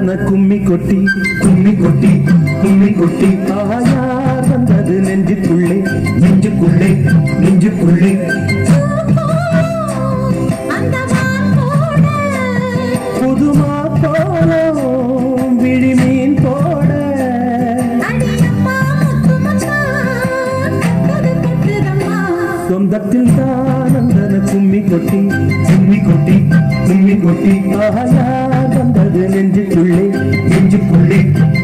சந்தன கும்மி கொட்டி கும்மி கொட்டி கும்மி கொட்டி ஆஹா யார் வந்தது நெஞ்சுக்குள்ளே நெஞ்சுக்குள்ளே நெஞ்சுக்குள்ளே அந்த வான் போட புதுமா போலும் விழிமீன் போட அடியம்மா முத்துமம்மா கட்டது கட்டுதம்மா சொந்தத்தில் தான் அந்த கும்மி கொட்டி கும்மி கொட்டி கும்மி கொட்டி ஆஹா யார் வந்தது நெஞ்சுக்குள்ளே நெஞ்சுக்குள்ளே